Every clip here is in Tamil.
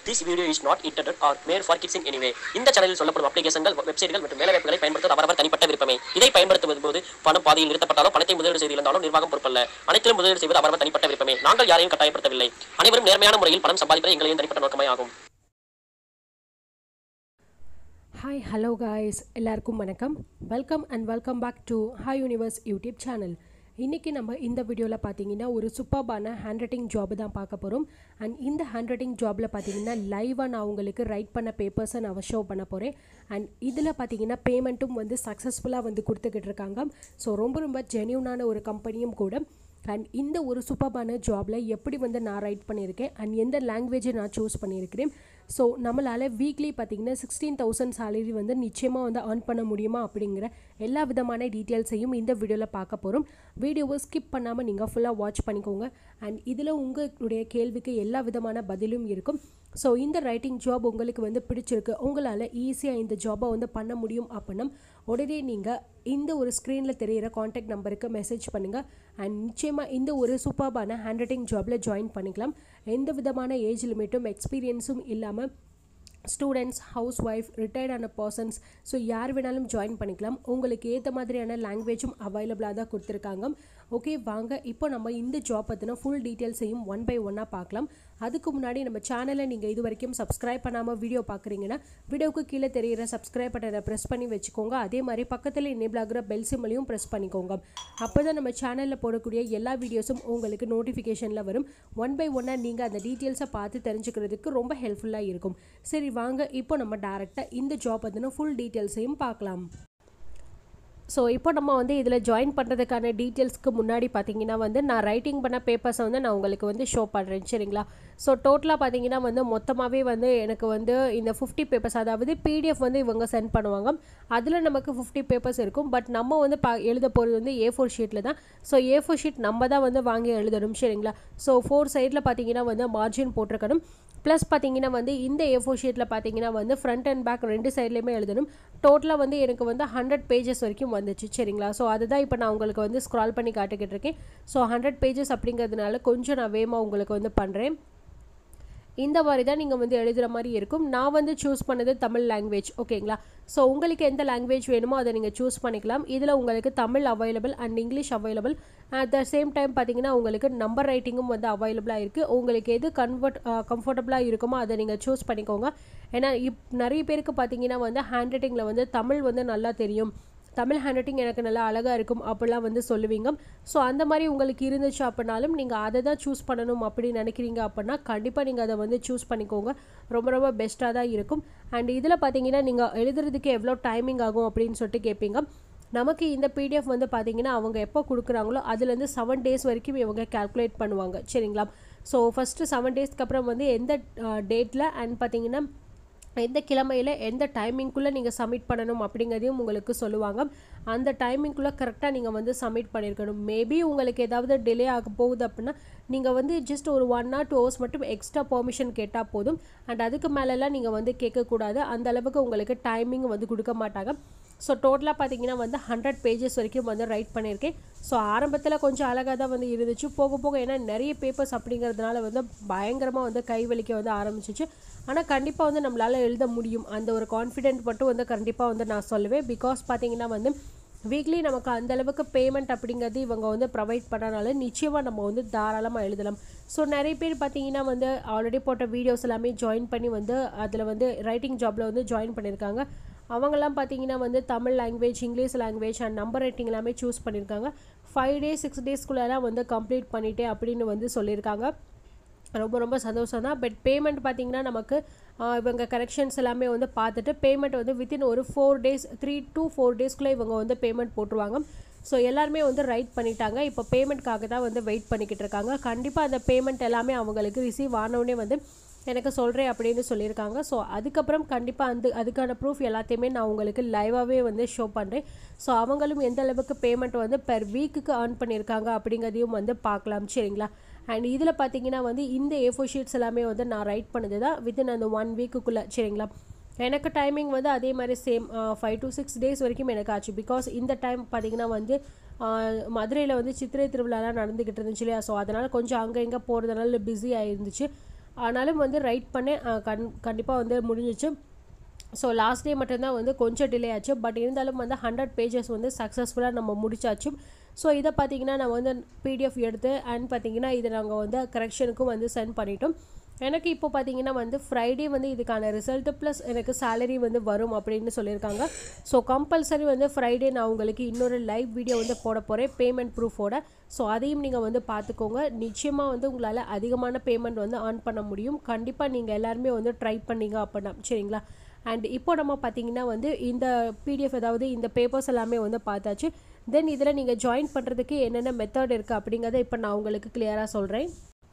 This video is not intended or made for kids in any way. இந்த சேனலில் சொல்லப்படும் அப்ளிகேஷன்கள் வெப்சைட்கள் மற்றும் வேலைவாய்ப்புகளை பயன்படுத்த அவரவர் தனிப்பட்ட விருப்பமே இதை பயன்படுத்துவது போது பணம் பாதையில் நிறுத்தப்பட்டாலோ பணத்தை முதலீடு செய்திருந்தாலும் நிர்வாகம் பொறுப்பல்ல அனைத்திலும் முதலீடு செய்வது அவரவர் தனிப்பட்ட விருப்பமே நாங்கள் யாரையும் கட்டாயப்படுத்தவில்லை அனைவரும் நேர்மையான முறையில் பணம் சம்பாதிப்பது எங்களின் தனிப்பட்ட நோக்கமே ஆகும் ஹாய் ஹலோ காய்ஸ் எல்லாருக்கும் வணக்கம் welcome and welcome back to hi universe YouTube channel இன்றைக்கி நம்ம இந்த வீடியோவில் பார்த்தீங்கன்னா ஒரு சூப்பர்பான ஹேண்ட் ரைட்டிங் ஜாப் தான் பார்க்க போகிறோம் அண்ட் இந்த ஹேண்ட் ரைட்டிங் ஜாபில் பார்த்தீங்கன்னா லைவாக நான் உங்களுக்கு ரைட் பண்ண பேப்பர்ஸை நான் ஷோ பண்ண போகிறேன் அண்ட் இதில் பார்த்தீங்கன்னா பேமெண்ட்டும் வந்து சக்ஸஸ்ஃபுல்லாக வந்து கொடுத்துக்கிட்டு இருக்காங்க ஸோ ரொம்ப ரொம்ப ஜென்யூனான ஒரு கம்பெனியும் கூட அண்ட் இந்த ஒரு சூப்பர்பான ஜாபில் எப்படி வந்து நான் ரைட் பண்ணியிருக்கேன் அண்ட் எந்த லாங்குவேஜை நான் சூஸ் பண்ணியிருக்கிறேன் ஸோ நம்மளால் வீக்லி பார்த்தீங்கன்னா சிக்ஸ்டீன் தௌசண்ட் சேலரி வந்து நிச்சயமாக வந்து earn பண்ண முடியுமா அப்படிங்கிற எல்லா விதமான டீட்டெயில்ஸையும் இந்த வீடியோவில் பார்க்க போகிறோம் வீடியோவை ஸ்கிப் பண்ணாமல் நீங்கள் ஃபுல்லாக வாட்ச் பண்ணிக்கோங்க அண்ட் இதில் உங்களுடைய கேள்விக்கு எல்லா விதமான பதிலும் இருக்கும் ஸோ இந்த ரைட்டிங் ஜாப் உங்களுக்கு வந்து பிடிச்சிருக்கு உங்களால் ஈஸியாக இந்த ஜாபை வந்து பண்ண முடியும் அப்படின்னா உடனே நீங்கள் இந்த ஒரு ஸ்க்ரீனில் தெரியிற காண்டாக்ட் நம்பருக்கு மெசேஜ் பண்ணுங்கள் அண்ட் நிச்சயமாக இந்த ஒரு சூப்பர்பான ஹேண்ட் ரைட்டிங் ஜாபில் ஜாயின் பண்ணிக்கலாம் எந்த விதமான ஏஜ் லிமிட்டும் எக்ஸ்பீரியன்ஸும் இல்லாமல் ஸ்டூடெண்ட்ஸ் ஹவுஸ் ஒய்ஃப் ரிட்டையர்டான பர்சன்ஸ் ஸோ யார் வேணாலும் ஜாயின் பண்ணிக்கலாம் உங்களுக்கு ஏற்ற மாதிரியான லாங்குவேஜும் அவைலபிளாக தான் கொடுத்துருக்காங்க ஓகே வாங்க இப்போ நம்ம இந்த ஜாப் பற்றின ஃபுல் டீட்டெயில்ஸையும் ஒன் பை ஒன்னாக பார்க்கலாம் அதுக்கு முன்னாடி நம்ம சேனலை நீங்கள் இது வரைக்கும் சப்ஸ்கிரைப் பண்ணாமல் வீடியோ பார்க்குறீங்கன்னா வீடியோவுக்கு கீழே தெரியிற சப்ஸ்கிரைப் பட்டனை ப்ரெஸ் பண்ணி வச்சுக்கோங்க அதே மாதிரி பக்கத்தில் எனேபிள் ஆகிற பெல் சிம்மலையும் ப்ரெஸ் பண்ணிக்கோங்க அப்போ தான் நம்ம சேனலில் போடக்கூடிய எல்லா வீடியோஸும் உங்களுக்கு நோட்டிஃபிகேஷனில் வரும் ஒன் பை ஒன்னாக நீங்கள் அந்த டீட்டெயில்ஸை பார்த்து தெரிஞ்சுக்கிறதுக்கு ரொம்ப ஹெல்ப்ஃபுல்லாக இருக்கும் சரி வாங்க இப்போ நம்ம டேரெக்டாக இந்த ஜாப் பற்றின ஃபுல் டீட்டெயில்ஸையும் பார்க்கலாம் ஸோ இப்போ நம்ம வந்து இதில் ஜாயின் பண்ணுறதுக்கான டீட்டெயில்ஸ்க்கு முன்னாடி பார்த்தீங்கன்னா வந்து நான் ரைட்டிங் பண்ண பேப்பர்ஸை வந்து நான் உங்களுக்கு வந்து ஷோ பண்ணுறேன் சரிங்களா ஸோ டோட்டலாக பார்த்தீங்கன்னா வந்து மொத்தமாகவே வந்து எனக்கு வந்து இந்த ஃபிஃப்டி பேப்பர்ஸ் அதாவது பிடிஎஃப் வந்து இவங்க சென்ட் பண்ணுவாங்க அதில் நமக்கு ஃபிஃப்டி பேப்பர்ஸ் இருக்கும் பட் நம்ம வந்து பா எழுத போகிறது வந்து ஏ ஃபோர் ஷீட்டில் தான் ஸோ ஏ ஃபோர் ஷீட் நம்ம தான் வந்து வாங்கி எழுதணும் சரிங்களா ஸோ ஃபோர் சைடில் பார்த்தீங்கன்னா வந்து மார்ஜின் போட்டிருக்கணும் ப்ளஸ் பார்த்தீங்கன்னா வந்து இந்த ஏ ஃபோர் ஷீட்டில் பார்த்தீங்கன்னா வந்து ஃப்ரண்ட் அண்ட் பேக் ரெண்டு சைட்லேயுமே எழுதணும் டோட்டலாக வந்து எனக்கு வந்து ஹண்ட்ரட் பேஜஸ் வரைக்கும் வந்துச்சு சரிங்களா ஸோ அதுதான் இப்போ நான் உங்களுக்கு வந்து ஸ்க்ரால் பண்ணி காட்டிக்கிட்டு இருக்கேன் ஸோ ஹண்ட்ரட் பேஜஸ் அப்படிங்கிறதுனால கொஞ்சம் நான் வேகமாக உங்களுக்கு வந்து பண்ணுறேன் இந்த மாதிரி தான் நீங்கள் வந்து எழுதுகிற மாதிரி இருக்கும் நான் வந்து சூஸ் பண்ணது தமிழ் லாங்குவேஜ் ஓகேங்களா ஸோ உங்களுக்கு எந்த லாங்குவேஜ் வேணுமோ அதை நீங்கள் சூஸ் பண்ணிக்கலாம் இதில் உங்களுக்கு Tamil available and English available at the same time பார்த்தீங்கன்னா உங்களுக்கு நம்பர் ரைட்டிங்கும் வந்து அவைலபிளாக இருக்குது உங்களுக்கு எது கன்வெர்ட் கம்ஃபர்டபுளாக இருக்குமோ அதை நீங்கள் சூஸ் பண்ணிக்கோங்க ஏன்னா இப் நிறைய பேருக்கு பார்த்தீங்கன்னா வந்து ஹேண்ட் ரைட்டிங்கில் வந்து தமிழ் வந்து நல்லா தெரியும் தமிழ் ஹேண்ட் ரைட்டிங் எனக்கு நல்லா அழகாக இருக்கும் அப்படிலாம் வந்து சொல்லுவீங்க ஸோ அந்த மாதிரி உங்களுக்கு இருந்துச்சு அப்படின்னாலும் நீங்கள் அதை தான் சூஸ் பண்ணணும் அப்படின்னு நினைக்கிறீங்க அப்படின்னா கண்டிப்பாக நீங்கள் அதை வந்து சூஸ் பண்ணிக்கோங்க ரொம்ப ரொம்ப பெஸ்ட்டாக தான் இருக்கும் அண்ட் இதில் பார்த்தீங்கன்னா நீங்கள் எழுதுறதுக்கு எவ்வளோ டைமிங் ஆகும் அப்படின்னு சொல்லிட்டு கேட்பீங்க நமக்கு இந்த பிடிஎஃப் வந்து பார்த்தீங்கன்னா அவங்க எப்போ கொடுக்குறாங்களோ அதுலேருந்து செவன் டேஸ் வரைக்கும் இவங்க கால்குலேட் பண்ணுவாங்க சரிங்களா ஸோ ஃபஸ்ட்டு செவன் டேஸ்க்கு அப்புறம் வந்து எந்த டேட்டில் அண்ட் பார்த்தீங்கன்னா எந்த கிழமையில் எந்த டைமிங்குள்ளே நீங்கள் சப்மிட் பண்ணணும் அப்படிங்கிறதையும் உங்களுக்கு சொல்லுவாங்க அந்த டைமிங்குள்ளே கரெக்டாக நீங்கள் வந்து சப்மிட் பண்ணியிருக்கணும் மேபி உங்களுக்கு ஏதாவது டிலே ஆக போகுது அப்படின்னா நீங்கள் வந்து ஜஸ்ட் ஒரு ஒன் ஆர் டூ ஹவர்ஸ் மட்டும் எக்ஸ்ட்ரா பெர்மிஷன் கேட்டால் போதும் அண்ட் அதுக்கு மேலெல்லாம் நீங்கள் வந்து கேட்கக்கூடாது அந்த அளவுக்கு உங்களுக்கு டைமிங் வந்து கொடுக்க மாட்டாங்க ஸோ டோட்டலாக பார்த்தீங்கன்னா வந்து ஹண்ட்ரட் பேஜஸ் வரைக்கும் வந்து ரைட் பண்ணியிருக்கேன் ஸோ ஆரம்பத்தில் கொஞ்சம் அழகாக தான் வந்து இருந்துச்சு போக போக ஏன்னா நிறைய பேப்பர்ஸ் அப்படிங்கிறதுனால வந்து பயங்கரமாக வந்து கை வலிக்க வந்து ஆரம்பிச்சிச்சு ஆனால் கண்டிப்பாக வந்து நம்மளால் எழுத முடியும் அந்த ஒரு கான்ஃபிடென்ட் மட்டும் வந்து கண்டிப்பாக வந்து நான் சொல்லுவேன் பிகாஸ் பார்த்தீங்கன்னா வந்து வீக்லி நமக்கு அந்த அளவுக்கு பேமெண்ட் அப்படிங்கிறது இவங்க வந்து ப்ரொவைட் பண்ணனால நிச்சயமாக நம்ம வந்து தாராளமாக எழுதலாம் ஸோ நிறைய பேர் பார்த்தீங்கன்னா வந்து ஆல்ரெடி போட்ட வீடியோஸ் எல்லாமே ஜாயின் பண்ணி வந்து அதில் வந்து ரைட்டிங் ஜாப்பில் வந்து ஜாயின் பண்ணியிருக்காங்க அவங்கெல்லாம் பார்த்தீங்கன்னா வந்து Tamil language English language and number writing எல்லாமே சூஸ் பண்ணியிருக்காங்க ஃபைவ் டேஸ் சிக்ஸ் டேஸ்க்குள்ளெல்லாம் வந்து கம்ப்ளீட் பண்ணிட்டேன் அப்படின்னு வந்து சொல்லியிருக்காங்க ரொம்ப ரொம்ப சந்தோஷம் தான் பட் பேமெண்ட் பார்த்தீங்கன்னா நமக்கு இவங்க கரெக்ஷன்ஸ் எல்லாமே வந்து பார்த்துட்டு பேமெண்ட் வந்து வித்தின் ஒரு four days three two four டேஸ்க்குள்ளே இவங்க வந்து பேமெண்ட் போட்டுருவாங்க ஸோ எல்லாருமே வந்து ரைட் பண்ணிட்டாங்க இப்போ பேமெண்ட்காக தான் வந்து வெயிட் பண்ணிக்கிட்டு இருக்காங்க கண்டிப்பாக அந்த பேமெண்ட் எல்லாமே அவங்களுக்கு ரிசீவ் ஆனவுடனே வந்து எனக்கு சொல்கிறேன் அப்படின்னு சொல்லியிருக்காங்க ஸோ அதுக்கப்புறம் கண்டிப்பாக அந்த அதுக்கான ப்ரூஃப் எல்லாத்தையுமே நான் உங்களுக்கு லைவாகவே வந்து ஷோ பண்ணுறேன் ஸோ அவங்களும் எந்த அளவுக்கு பேமெண்ட் வந்து பெர் வீக்குக்கு ஏர்ன் பண்ணியிருக்காங்க அப்படிங்கிறதையும் வந்து பார்க்கலாம் சரிங்களா அண்ட் இதில் பார்த்தீங்கன்னா வந்து இந்த ஏ ஃபோர் ஷீட்ஸ் எல்லாமே வந்து நான் ரைட் பண்ணது தான் வித்தின் அந்த ஒன் வீக்குக்குள்ளே சரிங்களா எனக்கு டைமிங் வந்து அதே மாதிரி same five to six days வரைக்கும் எனக்கு ஆச்சு பிகாஸ் இந்த டைம் பார்த்தீங்கன்னா வந்து மதுரையில் வந்து சித்திரை திருவிழாலாம் நடந்துக்கிட்டு இருந்துச்சு இல்லையா ஸோ அதனால் கொஞ்சம் அங்கே இங்கே போகிறதுனால பிஸி ஆயிருந்துச்சு ஆனாலும் வந்து ரைட் பண்ணேன் அஹ், கண் கண்டிப்பாக வந்து முடிஞ்சிச்சு ஸோ லாஸ்ட் டே மட்டும்தான் வந்து கொஞ்சம் டிலே ஆச்சு பட் இருந்தாலும் வந்து ஹண்ட்ரட் பேஜஸ் வந்து சக்ஸஸ்ஃபுல்லாக நம்ம முடிச்சாச்சு ஸோ இதை பார்த்தீங்கன்னா நம்ம வந்து பிடிஎஃப் எடுத்து அண்ட் பார்த்தீங்கன்னா இதை நாங்கள் வந்து கரெக்ஷனுக்கும் வந்து சென்ட் பண்ணிட்டோம் எனக்கு இப்போ பார்த்தீங்கன்னா வந்து ஃப்ரைடே வந்து இதுக்கான ரிசல்ட்டு ப்ளஸ் எனக்கு சேலரி வந்து வரும் அப்படின்னு சொல்லியிருக்காங்க ஸோ கம்பல்சரி வந்து ஃப்ரைடே நான் உங்களுக்கு இன்னொரு லைவ் வீடியோ வந்து போட போகிறேன் பேமெண்ட் ப்ரூஃபோட ஸோ அதையும் நீங்கள் வந்து பார்த்துக்கோங்க நிச்சயமாக வந்து உங்களால் அதிகமான பேமெண்ட் வந்து earn பண்ண முடியும் கண்டிப்பாக நீங்கள் எல்லாருமே வந்து ட்ரை பண்ணீங்க அப்படின்னா சரிங்களா அண்ட் இப்போ நம்ம பார்த்தீங்கன்னா வந்து இந்த பிடிஎஃப் அதாவது இந்த பேப்பர்ஸ் எல்லாமே வந்து பார்த்தாச்சு தென் இதில் நீங்கள் ஜாயின் பண்ணுறதுக்கு என்னென்ன மெத்தட் இருக்குது அப்படிங்கிறத இப்போ நான் உங்களுக்கு கிளியராக சொல்கிறேன்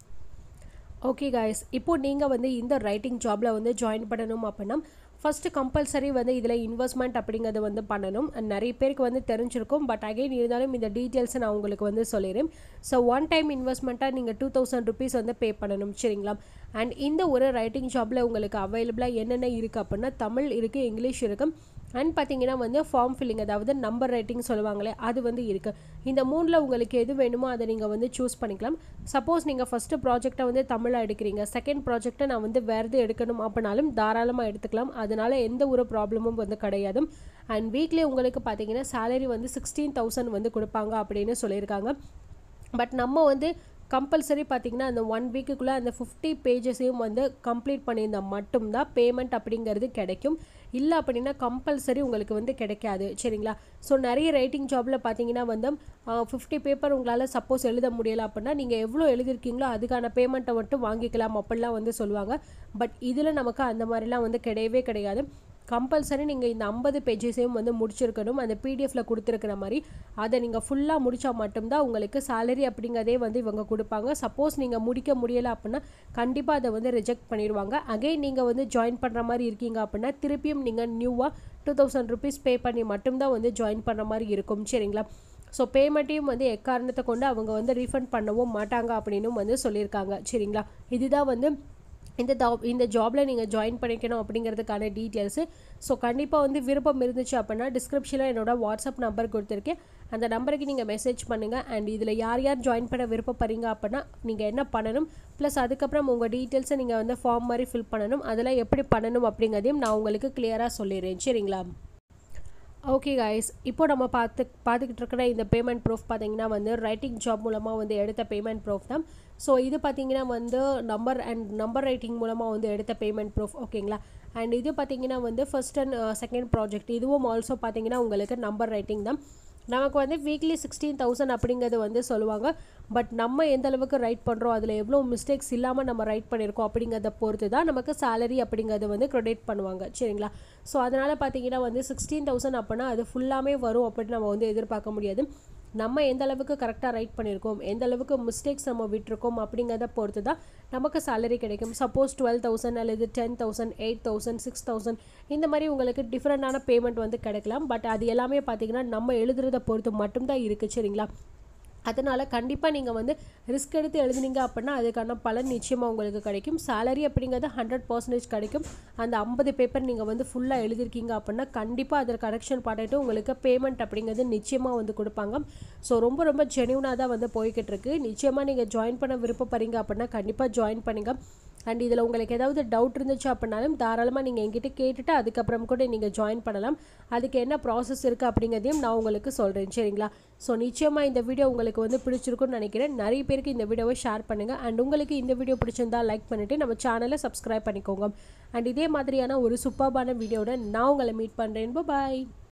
ஓகே காய்ஸ் இப்போ நீங்கள் வந்து இந்த ரைட்டிங் ஜாபில் வந்து ஜாயின் பண்ணணும் அப்படின்னா ஃபஸ்ட்டு கம்பல்சரி வந்து இதில் இன்வெஸ்ட்மெண்ட் அப்படிங்கிறது வந்து பண்ணணும் And நிறைய பேருக்கு வந்து தெரிஞ்சிருக்கும் பட் அகைன் இருந்தாலும் இந்த டீட்டெயில்ஸை நான் உங்களுக்கு வந்து சொல்லிடுறேன் ஸோ ஒன் டைம் இன்வெஸ்ட்மெண்ட்டாக நீங்கள் டூ தௌசண்ட் ருபீஸ் வந்து பே பண்ணணும் சரிங்களா அண்ட் இந்த ஒரு ரைட்டிங் ஜாபில் உங்களுக்கு அவைலபிளாக என்னென்ன இருக்குது அப்படின்னா தமிழ் இருக்குது இங்கிலீஷ் இருக்குது அண்ட் பார்த்தீங்கன்னா வந்து ஃபார்ம் ஃபில்லிங் அதாவது நம்பர் ரைட்டிங் சொல்லுவாங்களே அது வந்து இருக்குது இந்த மூணில் உங்களுக்கு எது வேணுமோ அதை நீங்கள் வந்து சூஸ் பண்ணிக்கலாம் சப்போஸ் நீங்கள் ஃபஸ்ட்டு ப்ராஜெக்டை வந்து தமிழாக எடுக்கிறீங்க செகண்ட் ப்ராஜெக்டை நான் வந்து வேறு எது எடுக்கணும் அப்படின்னாலும் தாராளமாக எடுத்துக்கலாம் அதனால எந்த ஒரு ப்ராப்ளமும் வந்து கிடையாது அண்ட் வீக்லி உங்களுக்கு பார்த்தீங்கன்னா salary வந்து சிக்ஸ்டீன் தௌசண்ட் வந்து கொடுப்பாங்க அப்படின்னு சொல்லியிருக்காங்க பட் நம்ம வந்து கம்பல்சரி பார்த்தீங்கன்னா அந்த ஒன் வீக்குக்குள்ளே அந்த ஃபிஃப்டி பேஜஸையும் வந்து கம்ப்ளீட் பண்ணியிருந்தால் மட்டும்தான் பேமெண்ட் அப்படிங்கிறது கிடைக்கும் இல்லை அப்படின்னா கம்பல்சரி உங்களுக்கு வந்து கிடைக்காது சரிங்களா ஸோ நிறைய ரைட்டிங் ஜாபில் பார்த்தீங்கன்னா வந்து ஃபிஃப்டி பேப்பர் உங்களால் சப்போஸ் எழுத முடியலை அப்படின்னா நீங்கள் எவ்வளோ எழுதிருக்கீங்களோ அதுக்கான பேமெண்ட்டை மட்டும் வாங்கிக்கலாம் அப்படிலாம் வந்து சொல்லுவாங்க பட் இதில் நமக்கு அந்த மாதிரிலாம் வந்து கிடையவே கிடையாது கம்பல்சரி நீங்கள் இந்த ஐம்பது பேஜஸையும் வந்து முடிச்சிருக்கணும் அந்த பிடிஎஃப்ல கொடுத்துருக்கிற மாதிரி அதை நீங்கள் ஃபுல்லாக முடித்தா மட்டும்தான் உங்களுக்கு salary அப்படிங்கிறதே வந்து இவங்க கொடுப்பாங்க சப்போஸ் நீங்கள் முடிக்க முடியலை அப்படின்னா கண்டிப்பாக அதை வந்து ரிஜெக்ட் பண்ணிடுவாங்க அகைன் நீங்கள் வந்து ஜாயின் பண்ணுற மாதிரி இருக்கீங்க அப்படின்னா திருப்பியும் நீங்கள் நியூவாக டூ தௌசண்ட் ருபீஸ் பே பண்ணி மட்டும்தான் வந்து ஜாயின் பண்ணுற மாதிரி இருக்கும் சரிங்களா ஸோ பேமெண்ட்டையும் வந்து எக்காரணத்தை கொண்டு அவங்க வந்து ரீஃபண்ட் பண்ணவும் மாட்டாங்க அப்படின்னும் வந்து சொல்லியிருக்காங்க சரிங்களா இதுதான் வந்து இந்த ஜாப் இந்த ஜாபில் நீங்கள் ஜாயின் பண்ணிக்கணும் அப்படிங்கிறதுக்கான டீட்டெயில்ஸு ஸோ கண்டிப்பாக வந்து விருப்பம் இருந்துச்சு அப்படின்னா டிஸ்கிரிப்ஷனில் என்னோட வாட்ஸ்அப் நம்பர் கொடுத்துருக்கேன் அந்த நம்பருக்கு நீங்கள் மெசேஜ் பண்ணுங்கள் அண்ட் இதில் யார் யார் ஜாயின் பண்ண விருப்பப்படுறீங்க அப்படின்னா நீங்கள் என்ன பண்ணணும் ப்ளஸ் அதுக்கப்புறம் உங்கள் டீட்டெயில்ஸை நீங்கள் வந்து ஃபார்ம் மாதிரி ஃபில் பண்ணணும் அதெல்லாம் எப்படி பண்ணணும் அப்படிங்கிறதையும் நான் உங்களுக்கு கிளியராக சொல்லிடுறேன் சரிங்களா ஓகே காய்ஸ் இப்போ நம்ம பார்த்து பார்த்துக்கிட்டு இருக்கிற இந்த பேமெண்ட் ப்ரூஃப் பார்த்தீங்கன்னா வந்து ரைட்டிங் ஜாப் மூலமாக வந்து எடுத்த பேமெண்ட் ப்ரூஃப் தான் ஸோ இது பார்த்தீங்கன்னா வந்து நம்பர் அண்ட் நம்பர் ரைட்டிங் மூலமாக வந்து எடுத்த பேமெண்ட் ப்ரூஃப் ஓகேங்களா அண்ட் இது பார்த்தீங்கன்னா வந்து ஃபர்ஸ்ட் அண்ட் செகண்ட் ப்ராஜெக்ட் இதுவும் ஆல்சோ பார்த்தீங்கன்னா உங்களுக்கு நம்பர் ரைட்டிங் தான் நமக்கு வந்து வீக்லி சிக்ஸ்டீன் தௌசண்ட் அப்படிங்கிறது வந்து சொல்லுவாங்க பட் நம்ம எந்த அளவுக்கு ரைட் பண்ணுறோம் அதில் எவ்வளோ மிஸ்டேக்ஸ் இல்லாமல் நம்ம ரைட் பண்ணியிருக்கோம் அப்படிங்கிறத பொறுத்து தான் நமக்கு salary அப்படிங்கிறது வந்து க்ரெடிட் பண்ணுவாங்க சரிங்களா ஸோ அதனால் பார்த்தீங்கன்னா வந்து சிக்ஸ்டீன் தௌசண்ட் அப்படின்னா அது ஃபுல்லாமே வரும் அப்படின்னு நம்ம வந்து எதிர்பார்க்க முடியாது நம்ம எந்த அளவுக்கு கரெக்டாக ரைட் பண்ணியிருக்கோம் எந்த அளவுக்கு மிஸ்டேக்ஸ் நம்ம விட்டுருக்கோம் அப்படிங்கிறத பொறுத்து தான் நமக்கு salary கிடைக்கும் சப்போஸ் டுவெல் தௌசண்ட் அல்லது ten thousand eight thousand six thousand இந்த மாதிரி உங்களுக்கு டிஃப்ரெண்டான பேமெண்ட் வந்து கிடைக்கலாம் பட் அது எல்லாமே பார்த்தீங்கன்னா நம்ம எழுதுறத பொறுத்து மட்டும்தான் இருக்குது சரிங்களா அதனால் கண்டிப்பாக நீங்கள் வந்து ரிஸ்க் எடுத்து எழுதுனீங்க அப்படின்னா அதுக்கான பலன் நிச்சயமாக உங்களுக்கு கிடைக்கும் salary அப்படிங்கிறது ஹண்ட்ரட் பர்சன்டேஜ் கிடைக்கும் அந்த ஐம்பது பேப்பர் நீங்கள் வந்து ஃபுல்லாக எழுதிருக்கீங்க அப்படின்னா கண்டிப்பாக அதில் கரெக்ஷன் பண்ணிட்டு உங்களுக்கு பேமெண்ட் அப்படிங்கிறது நிச்சயமாக வந்து கொடுப்பாங்க ஸோ ரொம்ப ரொம்ப ஜெனியூனாக தான் வந்து போய்கிட்டு இருக்கு நிச்சயமாக நீங்கள் ஜாயின் பண்ண விருப்பப்படுறீங்க அப்படின்னா கண்டிப்பாக ஜாயின் பண்ணுங்க அண்ட் இதில் உங்களுக்கு ஏதாவது டவுட் இருந்துச்சு அப்படின்னாலும் தாராளமாக நீங்கள் என்கிட்ட கேட்டுட்டு அதுக்கப்புறம் கூட நீங்கள் ஜாயின் பண்ணலாம் அதுக்கு என்ன ப்ராசஸ் இருக்குது அப்படிங்கிறதையும் நான் உங்களுக்கு சொல்கிறேன் சரிங்களா ஸோ நிச்சயமாக இந்த வீடியோ உங்களுக்கு வந்து பிடிச்சிருக்குன்னு நினைக்கிறேன் நிறைய பேருக்கு இந்த வீடியோவை ஷேர் பண்ணுங்கள் அண்ட் உங்களுக்கு இந்த வீடியோ பிடிச்சிருந்தா லைக் பண்ணிவிட்டு நம்ம சேனலை சப்ஸ்கிரைப் பண்ணிக்கோங்க அண்ட் இதே மாதிரியான ஒரு சூப்பர்பான வீடியோட நான் உங்களை மீட் பண்ணுறேன் பாய்